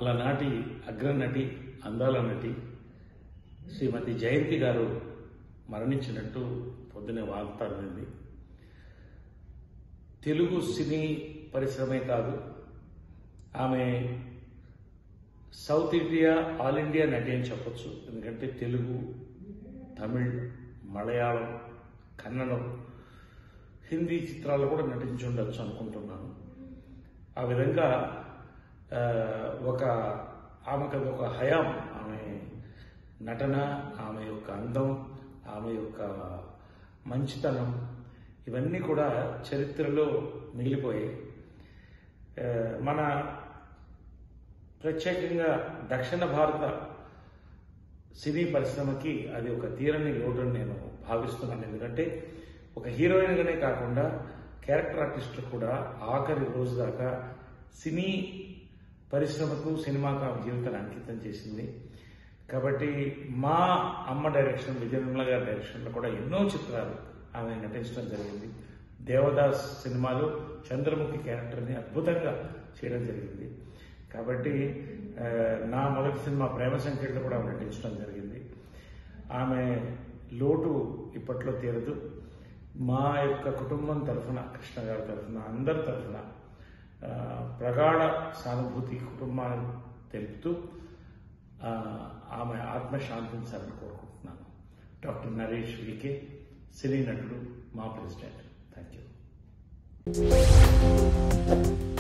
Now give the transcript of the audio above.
అలనాటి అగ్రనటి అందాల నటి శ్రీమతి జయంతి గారు మరణించినట్టు పొద్దునే వార్త అందింది తెలుగు సినీ పరిశ్రమే కాదు ఆమె సౌత్ ఇండియా ఆల్ ఇండియా నటి అని చెప్పొచ్చు ఎందుకంటే తెలుగు తమిళ్ మలయాళం కన్నడం హిందీ చిత్రాల్లో కూడా నటించి ఉండొచ్చు అనుకుంటున్నాను ఆ విధంగా ఆ, ఒక ఆమెకు అది ఒక హయాం ఆమె నటన ఆమె యొక్క అందం ఆమె యొక్క మంచితనం ఇవన్నీ కూడా చరిత్రలో మిగిలిపోయాయి ఆ, మన ప్రత్యేకంగా దక్షిణ భారత సినీ పరిశ్రమకి అది ఒక తీరని లోటు అని నేను భావిస్తున్నాను ఎందుకంటే ఒక హీరోయిన్గానే కాకుండా క్యారెక్టర్ ఆర్టిస్టులు కూడా ఆఖరి రోజు దాకా సినీ పరిశ్రమకు సినిమాకు ఆమె జీవితాన్ని అంకితం చేసింది కాబట్టి మా అమ్మ డైరెక్షన్ విజయ నిర్మల గారి డైరెక్షన్లో కూడా ఎన్నో చిత్రాలు ఆమె నటించడం జరిగింది దేవదాస్ సినిమాలో చంద్రముఖి క్యారెక్టర్ని అద్భుతంగా చేయడం జరిగింది కాబట్టి ఆ, నా మొదటి సినిమా ప్రేమ సంఖ్యలో కూడా ఆమె నటించడం జరిగింది ఆమె లోటు ఇప్పట్లో తీరదు మా యొక్క కుటుంబం తరఫున కృష్ణ గారి తరఫున అందరి తరఫున ఆ, ప్రగాఢ సానుభూతి కుటుంబాన్ని తెలుపుతూ ఆ, ఆమె ఆత్మ శాంతించాలని కోరుకుంటున్నాను డాక్టర్ నరేష్ వికే సినీ నటుడు మా ప్రెసిడెంట్ థ్యాంక్ యూ